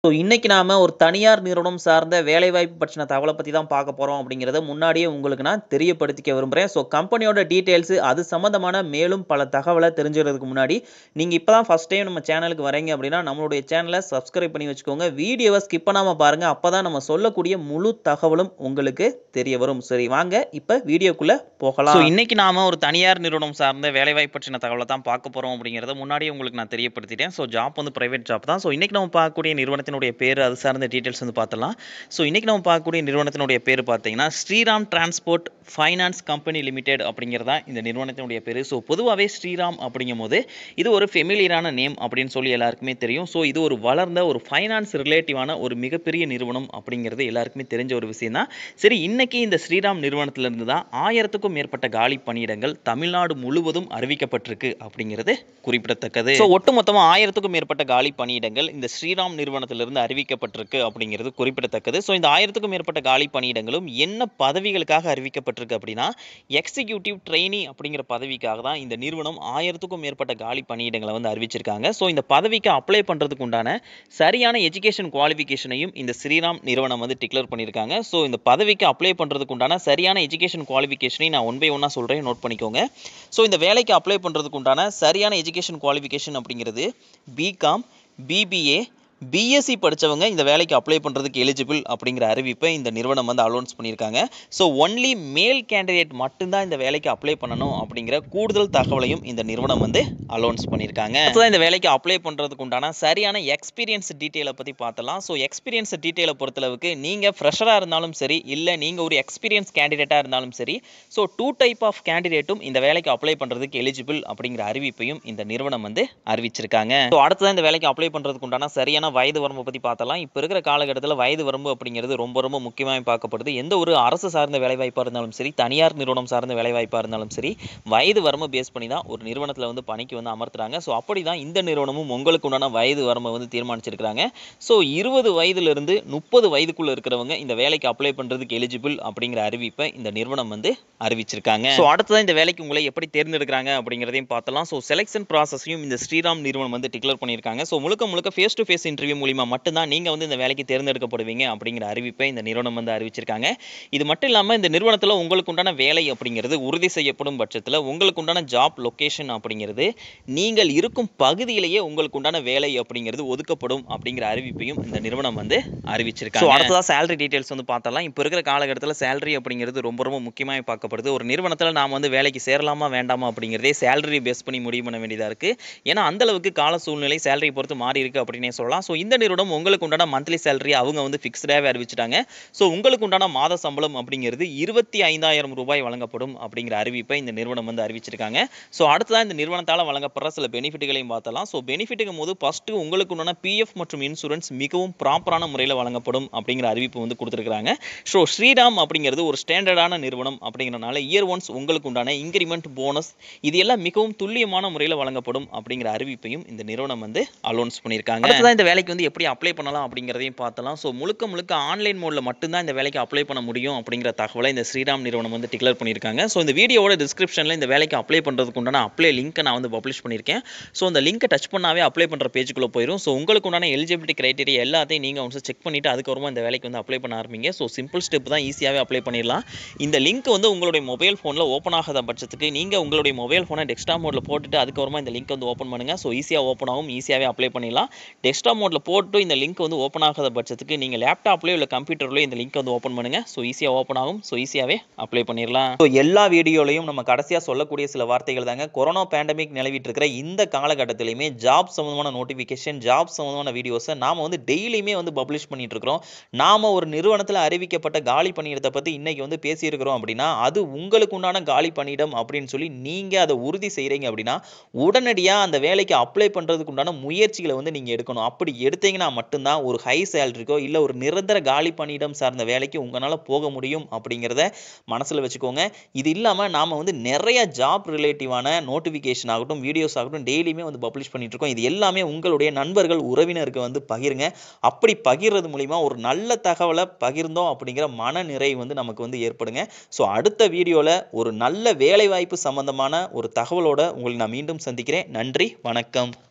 so இன்னைக்கு நாம ஒரு தனியார் நிறுவனம் சார்ந்த வேலைவாய்ப்பு பற்றின தகவலை பற்றி தான் பார்க்க போகிறோம் அப்படிங்கிறத முன்னாடியே உங்களுக்கு நான் தெரியப்படுத்திக்க விரும்புகிறேன் ஸோ கம்பெனியோட டீட்டெயில்ஸ் அது சம்மந்தமான மேலும் பல தகவலை தெரிஞ்சுக்கிறதுக்கு முன்னாடி நீங்கள் இப்போ தான் ஃபஸ்ட் டைம் நம்ம சேனலுக்கு வரீங்க அப்படின்னா நம்மளுடைய சேனலை சப்ஸ்கிரைப் பண்ணி வச்சுக்கோங்க வீடியோவை ஸ்கிப் பண்ணாமல் பாருங்கள் அப்போ தான் நம்ம சொல்லக்கூடிய முழு தகவலும் உங்களுக்கு தெரிய வரும் சரி வாங்க இப்போ வீடியோக்குள்ளே போகலாம் ஸோ இன்னைக்கு நாம ஒரு தனியார் நிறுவனம் சார்ந்த வேலைவாய்ப்பு பற்றின தகவலை தான் பார்க்க போகிறோம் அப்படிங்கிறத முன்னாடியே உங்களுக்கு நான் தெரியப்படுத்திட்டேன் ஸோ ஜாப் வந்து பிரைவேட் ஜாப் தான் ஸோ இன்னைக்கு நம்ம பார்க்கக்கூடிய நிறுவனத்தினுடைய பேர் அது சார்ந்த டீட்டெயில்ஸ் வந்து பார்த்தலாம் ஸோ இன்னைக்கு நம்ம பார்க்கக்கூடிய நிறுவனத்தினுடைய பேர் பார்த்தீங்கன்னா Shriram transport finance company limited அப்படிங்கிறதா இந்த நிறுவனத்தினுடைய பேர் ஸோ பொதுவாகவே ஸ்ரீராம் அப்படிங்கும் போது இது ஒரு ஃபெமிலியரான நேம் அப்படின்னு சொல்லி எல்லாருக்குமே தெரியும் ஸோ இது ஒரு வளர்ந்த ஒரு ஃபைனான்ஸ் ரிலேட்டிவான ஒரு மிகப்பெரிய நிறுவனம் அப்படிங்கிறது எல்லாருக்குமே தெரிஞ்ச ஒரு விஷயம் தான் சரி இன்னைக்கு இந்த ஸ்ரீராம் நிறுவனத்திலிருந்து தான் ஆயிரத்துக்கும் மேற்பட்ட காலி பணியிடங்கள் தமிழ்நாடு முழுவதும் அறிவிக்கப்பட்டிருக்கு அப்படிங்கிறது குறிப்பிடத்தக்கது ஸோ ஒட்டுமொத்தமாக ஆயிரத்துக்கும் மேற்பட்ட காலி பணியிடங்கள் இந்த ஸ்ரீராம் நிறுவனத்திலிருந்து அறிவிக்கப்பட்டிருக்கு அப்படிங்கிறது குறிப்பிடத்தக்கது ஸோ இந்த ஆயிரத்துக்கும் மேற்பட்ட காலி பணியிடங்களும் என்ன பதவிகளுக்காக அறிவிக்கப்பட்டிருக்கு அப்படின்னா எக்ஸிக்யூட்டிவ் ட்ரெயினி அப்படிங்கிற பதவிக்காக தான் இந்த நிறுவனம் ஆயிரத்துக்கும் மேற்பட்ட காலி பணியிடங்களை வந்து அறிவிச்சிருக்காங்க ஸோ இந்த பதவிக்கு அப்ளை பண்ணுறதுக்கு உண்டான சரியான எஜுகேஷன் குவாலிஃபிகேஷனையும் இந்த ஸ்ரீராம் நிறுவனம் வந்து டிக்ளேர் பண்ணியிருக்காங்க ஸோ இந்த பதவிக்கு அப்ளை பண்ணுறதுக்கு உண்டான சரியான எஜுகேஷன் குவாலிஃபிகேஷனையும் நான் ஒன் பை ஒன்னாக சொல்கிறேன் நோட் பண்ணிக்கோங்க ஸோ இந்த வேலைக்கு அப்ளை பண்ணுறதுக்கு உண்டான சரியான எஜுகேஷன் குவாலிஃபிகேஷன் அப்படிங்கிறது பிகாம் பிபிஏ பிஎஸ்சி படித்தவங்க இந்த வேலைக்கு அப்ளை பண்ணுறதுக்கு எலிஜிபிள் அப்படிங்கிற அறிவிப்பை இந்த நிறுவனம் வந்து அலௌன்ஸ் பண்ணியிருக்காங்க ஸோ ஒன்லி மேல் கேண்டிடேட் மட்டும்தான் இந்த வேலைக்கு அப்ளை பண்ணணும் அப்படிங்கிற கூடுதல் தகவலையும் இந்த நிறுவனம் வந்து அலௌன்ஸ் பண்ணியிருக்காங்க அடுத்ததான் இந்த வேலைக்கு அப்ளை பண்ணுறதுக்கு உண்டான சரியான எக்ஸ்பீரியன்ஸ் டீட்டெயிலை பற்றி பார்த்தலாம் ஸோ எக்ஸ்பீரியன்ஸ் டீட்டெயிலை பொறுத்தளவுக்கு நீங்கள் ஃப்ரெஷராக இருந்தாலும் சரி இல்லை நீங்கள் ஒரு எக்ஸ்பீரியன்ஸ் கேண்டிடேட்டாக இருந்தாலும் சரி ஸோ டூ டைப் ஆஃப் கேண்டிடேட்டும் இந்த வேலைக்கு அப்ளை பண்ணுறதுக்கு எலிஜிபிள் அப்படிங்கிற அறிவிப்பையும் இந்த நிறுவனம் வந்து அறிவிச்சிருக்காங்க ஸோ அடுத்ததான் இந்த வேலைக்கு அப்ளை பண்ணுறதுக்கு உண்டான சரியான வயது வரம்பு பற்றி பார்த்தலாம் இப்போ இருக்கிற காலகட்டத்தில் வயது வரம்பு அப்படிங்கிறது ரொம்ப ரொம்ப முக்கியமாக பார்க்கப்படுது எந்த ஒரு அரசு சார்ந்த வேலைவாய்ப்பாக இருந்தாலும் சரி தனியார் நிறுவனம் சார்ந்த வேலைவாய்ப்பாக இருந்தாலும் சரி வயது வரம்பு பேஸ் பண்ணி தான் ஒரு நிறுவனத்தில் வந்து பணிக்கு வந்து அமர்த்துறாங்க ஸோ அப்படி தான் இந்த நிறுவனமும் உங்களுக்கு உண்டான வயது வரம்பை வந்து தீர்மானிச்சிருக்கிறாங்க ஸோ இருபது வயதிலிருந்து முப்பது வயதுக்குள்ளே இருக்கிறவங்க இந்த வேலைக்கு அப்ளை பண்ணுறதுக்கு எலிஜிபிள் அப்படிங்கிற அறிவிப்பை இந்த நிறுவனம் வந்து அறிவிச்சிருக்காங்க ஸோ அடுத்ததான் இந்த வேலைக்கு உங்களை எப்படி தேர்ந்தெடுக்கிறாங்க அப்படிங்கிறதையும் பார்த்தலாம் ஸோ செலெக்ஷன் ப்ராசஸையும் இந்த ஸ்ரீராம் நிறுவனம் வந்து டிக்ளேர் பண்ணியிருக்காங்க ஸோ முழுக்க முழுக்க ஃபேஸ் டு ஃபேஸ் இன்டர்வியூ மூலிமா மட்டும்தான் நீங்கள் வந்து இந்த வேலைக்கு தேர்ந்தெடுக்கப்படுவீங்க அப்படிங்கிற அறிவிப்பை இந்த நிறுவனம் வந்து அறிவிச்சிருக்காங்க இது மட்டும் இல்லாமல் இந்த நிறுவனத்தில் உங்களுக்கு உண்டான வேலை அப்படிங்கிறது உறுதி செய்யப்படும் பட்சத்தில் உங்களுக்கு உண்டான ஜாப் லொக்கேஷன் அப்படிங்கிறது நீங்கள் இருக்கும் பகுதியிலேயே உங்களுக்கு உண்டான வேலை அப்படிங்கிறது ஒதுக்கப்படும் அப்படிங்கிற அறிவிப்பையும் இந்த நிறுவனம் வந்து அறிவிச்சிருக்காங்க அடுத்ததாக சேலரி டீடைல்ஸ் வந்து பார்த்தலாம் இப்போ இருக்கிற காலகட்டத்தில் சேலரி அப்படிங்கிறது ரொம்ப ரொம்ப முக்கியமாக பார்க்கப்படுது ஒரு நிறுவனத்தில் நாம் வந்து வேலைக்கு சேரலாமா வேண்டாமா அப்படிங்கிறதே சேலரி பேஸ் பண்ணி முடிவு பண்ண வேண்டியதாக இருக்குது ஏன்னா அந்த அளவுக்கு கால சூழ்நிலை சேலரி பொறுத்து மாறி இருக்கு அப்படின்னே சொல்லலாம் ஸோ இந்த நிறுவனம் உங்களுக்கு உண்டான மந்த்லி சேலரி அவங்க வந்து ஃபிக்ஸ்டாகவே அறிவிச்சிட்டாங்க ஸோ உங்களுக்கு உண்டான மாத சம்பளம் அப்படிங்கிறது இருபத்தி ஐந்தாயிரம் ரூபாய் வழங்கப்படும் அப்படிங்கிற அறிவிப்பை இந்த நிறுவனம் வந்து அறிவிச்சிருக்காங்க ஸோ அடுத்ததான் இந்த நிறுவனத்தால் வழங்கப்படுற சில பெனிஃபிட்டுகளையும் பார்த்தலாம் ஸோ பெனிஃபிட்டுக்கும் போது ஃபஸ்ட்டு உங்களுக்கு உண்டான பிஎஃப் மற்றும் இன்சூரன்ஸ் மிகவும் ப்ராப்பரான முறையில் வழங்கப்படும் அப்படிங்கிற அறிவிப்பு வந்து கொடுத்துருக்காங்க ஸோ ஸ்ரீராம் அப்படிங்கிறது ஒரு ஸ்டாண்டர்டான நிறுவனம் அப்படிங்கிறனால இயர் ஒன்ஸ் உங்களுக்கு உண்டான இன்க்ரிமெண்ட் போனஸ் இது எல்லாம் மிகவும் துல்லியமான முறையில் வழங்கப்படும் அப்படிங்கிற அறிவிப்பையும் இந்த நிறுவனம் வந்து அலௌன்ஸ் பண்ணியிருக்காங்க அடுத்ததான் இந்த வேலைக்கு வந்து எப்படி அப்ளை பண்ணலாம் அப்படிங்கிறதையும் பார்த்தலாம் ஸோ முழுக்க முழுக்க ஆன்லைன் மோடில் மட்டும்தான் இந்த வேலைக்கு அப்ளை பண்ண முடியும் அப்படிங்கிற தகவலை இந்த ஸ்ரீராம் நிறுவனம் வந்து டிக்ளேர் பண்ணியிருக்காங்க ஸோ இந்த வீடியோவோட டிஸ்கிரிப்ஷனில் இந்த வேலைக்கு அப்ளை பண்ணுறதுக்கு உண்டான அப்ளை லிங்க்கை நான் வந்து பப்ளிஷ் பண்ணியிருக்கேன் ஸோ அந்த லிங்க்கை டச் பண்ணாவே அப்ளை பண்ணுற பேஜுக்குள்ளே போயிடும் ஸோ உங்களுக்கு உண்டான எலிஜிபிலிட்டி கிரைட்டீரியா எல்லாத்தையும் நீங்கள் வந்து செக் பண்ணிவிட்டு அதுக்கப்புறமா இந்த வேலைக்கு வந்து அப்ளை பண்ண ஆரம்பிங்க ஸோ சிம்பிள் ஸ்டெப் தான் ஈஸியாகவே அப்ளை பண்ணிடலாம் இந்த லிங்க் வந்து உங்களுடைய மொபைல் ஃபோனில் ஓப்பன் ஆகாத பட்சத்துக்கு நீங்கள் உங்களுடைய மொபைல் ஃபோனை டெஸ்க்டாப் மோடில் போட்டுட்டு அதுக்கப்புறமா இந்த லிங்க் வந்து ஓப்பன் பண்ணுங்கள் ஸோ ஈஸியாக ஓப்பன் ஆகும் ஈஸியாகவே அப்ளை பண்ணிடலாம் டெஸ்க்டாப் மோடில் போட்டு இந்த லிங்க் வந்து ஓப்பன் ஆகாத பட்சத்துக்கு நீங்கள் லேப்டாப்லேயோ இல்லை கம்ப்யூட்டர்லேயோ இந்த லிங்க் வந்து ஓப்பன் பண்ணுங்கள் ஸோ ஈஸியாக ஓப்பன் ஆகும் ஸோ ஈஸியாகவே அப்ளை பண்ணிடலாம் ஸோ எல்லா வீடியோலையும் நம்ம கடைசியாக சொல்லக்கூடிய சில வார்த்தைகள் தாங்க கொரோனா பேண்டமிக் நிலவிட்டு இருக்கிற இந்த காலகட்டத்திலையுமே ஜாப் சம்மந்தமான நோட்டிஃபிகேஷன் ஜாப் சம்மந்தமான வீடியோஸை நாம் வந்து டெய்லியுமே வந்து பப்ளிஷ் பண்ணிட்டு இருக்கிறோம் நாம் ஒரு நிறுவனத்தில் அறிவிக்கப்பட்ட காலி பணியிடத்தை பற்றி இன்னைக்கு வந்து பேசியிருக்கிறோம் அப்படின்னா அது உங்களுக்கு உண்டான காலி பணியிடம் அப்படின்னு சொல்லி நீங்கள் அதை உறுதி செய்கிறீங்க அப்படின்னா உடனடியாக அந்த வேலைக்கு அப்ளை பண்ணுறதுக்கு உண்டான முயற்சிகளை வந்து நீங்கள் எடுக்கணும் அப்படி எடுத்தீங்கன்னா மட்டும்தான் ஒரு ஹை சேலரிக்கோ இல்லை ஒரு நிரந்தர காலி பணியிடம் சார்ந்த வேலைக்கு உங்களால் போக முடியும் அப்படிங்கிறத மனசில் வச்சுக்கோங்க இது இல்லாமல் நாம் வந்து நிறைய ஜாப் ரிலேட்டிவான நோட்டிஃபிகேஷன் ஆகட்டும் வீடியோஸ் ஆகட்டும் டெய்லியுமே வந்து பப்ளிஷ் பண்ணிட்டு இருக்கோம் இது எல்லாமே உங்களுடைய நண்பர்கள் உறவினருக்கு வந்து பகிருங்க அப்படி பகிர்றது மூலிமா ஒரு நல்ல தகவலை பகிர்ந்தோம் அப்படிங்கிற மன நிறைவு வந்து நமக்கு வந்து ஏற்படுங்க ஸோ அடுத்த வீடியோவில் ஒரு நல்ல வேலைவாய்ப்பு சம்பந்தமான ஒரு தகவலோட உங்களை நான் மீண்டும் சந்திக்கிறேன் நன்றி வணக்கம்